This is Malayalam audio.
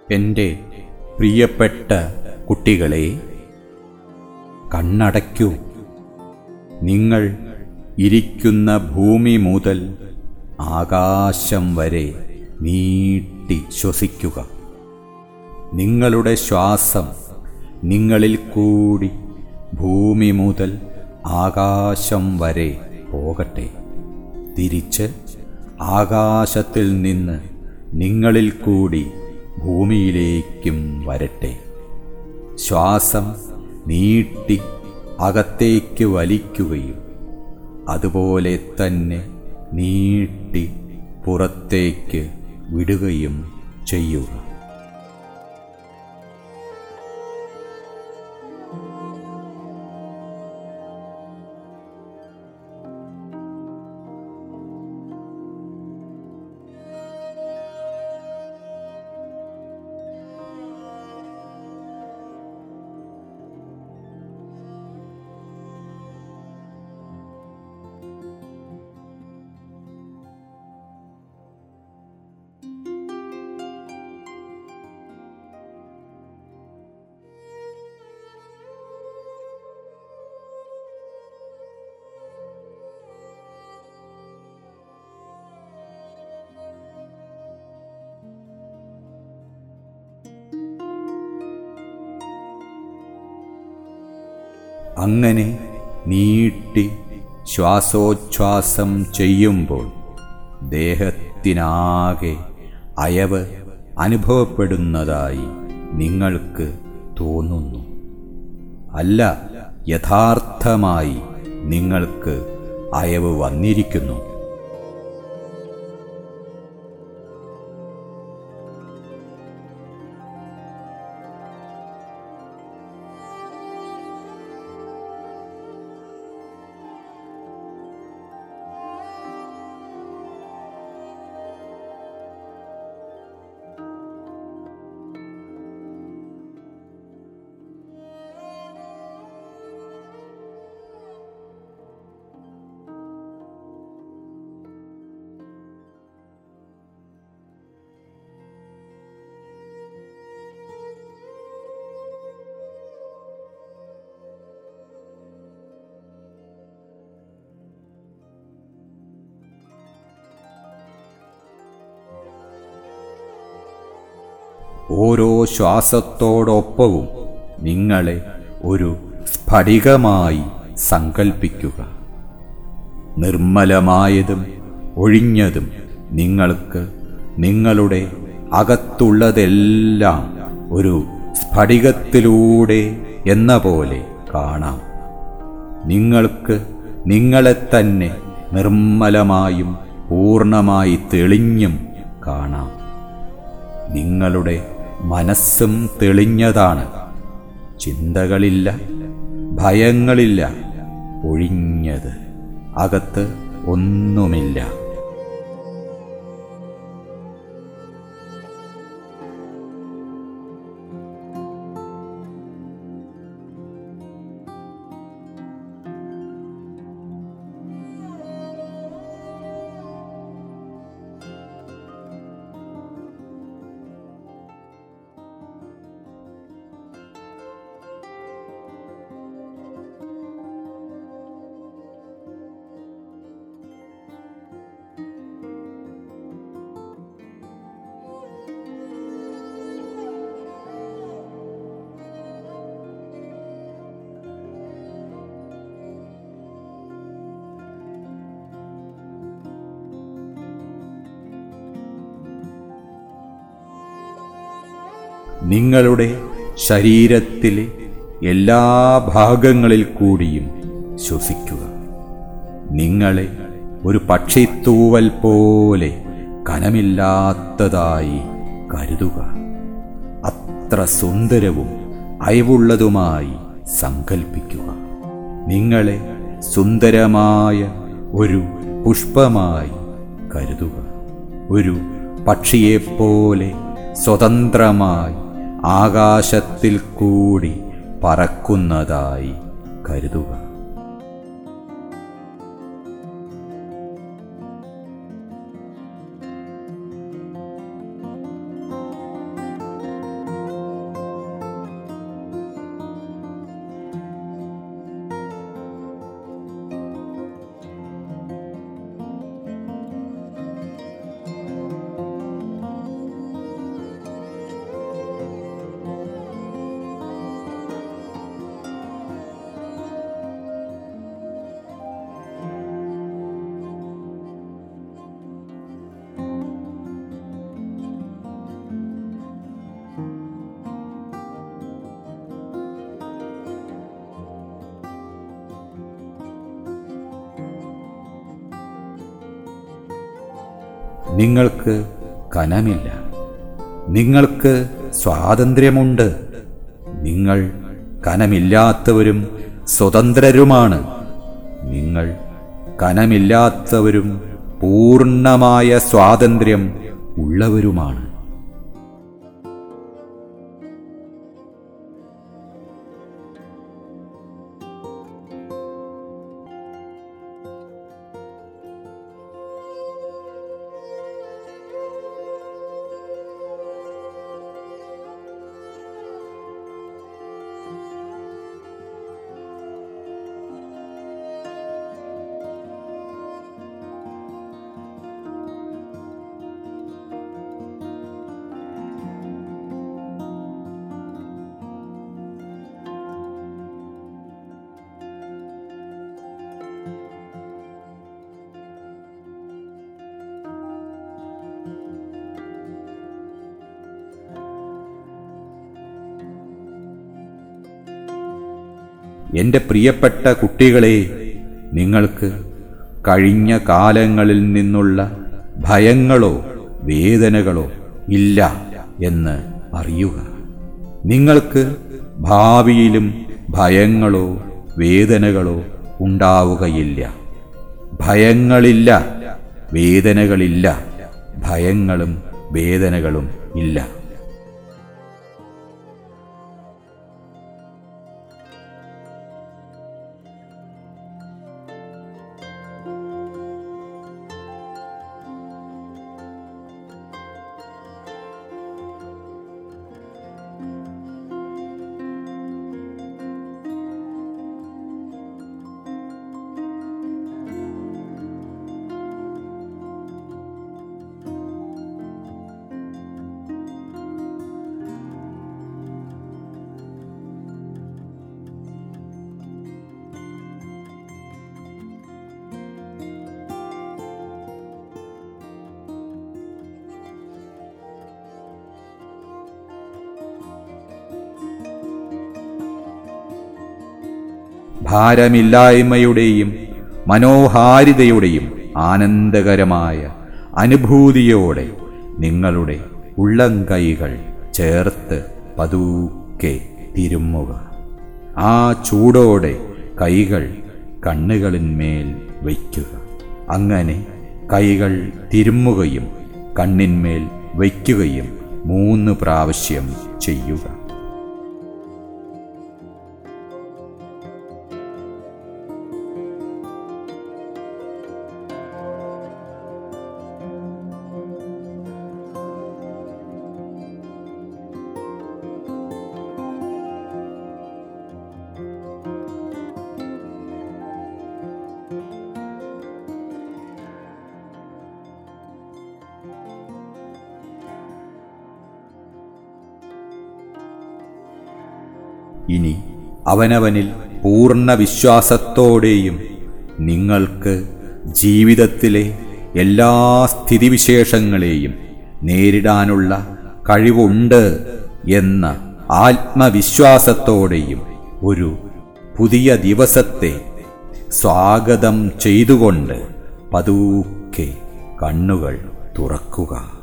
എൻ്റെ പ്രിയപ്പെട്ട കുട്ടികളെ കണ്ണടയ്ക്കൂ നിങ്ങൾ ഇരിക്കുന്ന ഭൂമി മുതൽ ആകാശം വരെ നീട്ടി ശ്വസിക്കുക നിങ്ങളുടെ ശ്വാസം നിങ്ങളിൽ കൂടി ഭൂമി മുതൽ ആകാശം വരെ പോകട്ടെ തിരിച്ച് ആകാശത്തിൽ നിന്ന് നിങ്ങളിൽ കൂടി ഭൂമിയിലേക്കും വരട്ടെ ശ്വാസം നീട്ടി അകത്തേക്ക് വലിക്കുകയും അതുപോലെ തന്നെ നീട്ടി പുറത്തേക്ക് വിടുകയും ചെയ്യുക അങ്ങനെ നീട്ടി ശ്വാസോച്ഛ്വാസം ചെയ്യുമ്പോൾ ദേഹത്തിനാകെ അയവ് അനുഭവപ്പെടുന്നതായി നിങ്ങൾക്ക് തോന്നുന്നു അല്ല യഥാർത്ഥമായി നിങ്ങൾക്ക് അയവ് വന്നിരിക്കുന്നു ഓരോ ശ്വാസത്തോടൊപ്പവും നിങ്ങളെ ഒരു സ്ഫടികമായി സങ്കൽപ്പിക്കുക നിർമ്മലമായതും ഒഴിഞ്ഞതും നിങ്ങൾക്ക് നിങ്ങളുടെ അകത്തുള്ളതെല്ലാം ഒരു സ്ഫടികത്തിലൂടെ എന്ന പോലെ കാണാം നിങ്ങൾക്ക് നിങ്ങളെ തന്നെ നിർമ്മലമായും പൂർണ്ണമായി തെളിഞ്ഞും കാണാം നിങ്ങളുടെ മനസ്സും തെളിഞ്ഞതാണ് ചിന്തകളില്ല ഭയങ്ങളില്ല ഒഴിഞ്ഞത് അകത്ത് ഒന്നുമില്ല നിങ്ങളുടെ ശരീരത്തിലെ എല്ലാ ഭാഗങ്ങളിൽ കൂടിയും ശ്വസിക്കുക നിങ്ങളെ ഒരു പക്ഷിത്തൂവൽ പോലെ കനമില്ലാത്തതായി കരുതുക അത്ര സുന്ദരവും അയവുള്ളതുമായി സങ്കൽപ്പിക്കുക നിങ്ങളെ സുന്ദരമായ ഒരു പുഷ്പമായി കരുതുക ഒരു പക്ഷിയെപ്പോലെ സ്വതന്ത്രമായി ആകാശത്തിൽ കൂടി പറക്കുന്നതായി കരുതുക നിങ്ങൾക്ക് കനമില്ല നിങ്ങൾക്ക് സ്വാതന്ത്ര്യമുണ്ട് നിങ്ങൾ കനമില്ലാത്തവരും സ്വതന്ത്രരുമാണ് നിങ്ങൾ കനമില്ലാത്തവരും പൂർണ്ണമായ സ്വാതന്ത്ര്യം ഉള്ളവരുമാണ് എന്റെ പ്രിയപ്പെട്ട കുട്ടികളെ നിങ്ങൾക്ക് കഴിഞ്ഞ കാലങ്ങളിൽ നിന്നുള്ള ഭയങ്ങളോ വേദനകളോ ഇല്ല എന്ന് അറിയുക നിങ്ങൾക്ക് ഭാവിയിലും ഭയങ്ങളോ വേദനകളോ ഉണ്ടാവുകയില്ല ഭയങ്ങളില്ല വേദനകളില്ല ഭയങ്ങളും വേദനകളും ഇല്ല ഭാരമില്ലായ്മയുടെയും മനോഹാരിതയുടെയും ആനന്ദകരമായ അനുഭൂതിയോടെ നിങ്ങളുടെ ഉള്ളംകൈകൾ ചേർത്ത് പതുക്കെ തിരുമ്മുക ആ ചൂടോടെ കൈകൾ കണ്ണുകളിന്മേൽ വയ്ക്കുക അങ്ങനെ കൈകൾ തിരുമ്മുകയും കണ്ണിന്മേൽ വയ്ക്കുകയും മൂന്ന് പ്രാവശ്യം ചെയ്യുക ഇനി അവനവനിൽ പൂർണ്ണ വിശ്വാസത്തോടെയും നിങ്ങൾക്ക് ജീവിതത്തിലെ എല്ലാ സ്ഥിതിവിശേഷങ്ങളെയും നേരിടാനുള്ള കഴിവുണ്ട് എന്ന ആത്മവിശ്വാസത്തോടെയും ഒരു പുതിയ ദിവസത്തെ സ്വാഗതം ചെയ്തുകൊണ്ട് പതുക്കെ കണ്ണുകൾ തുറക്കുക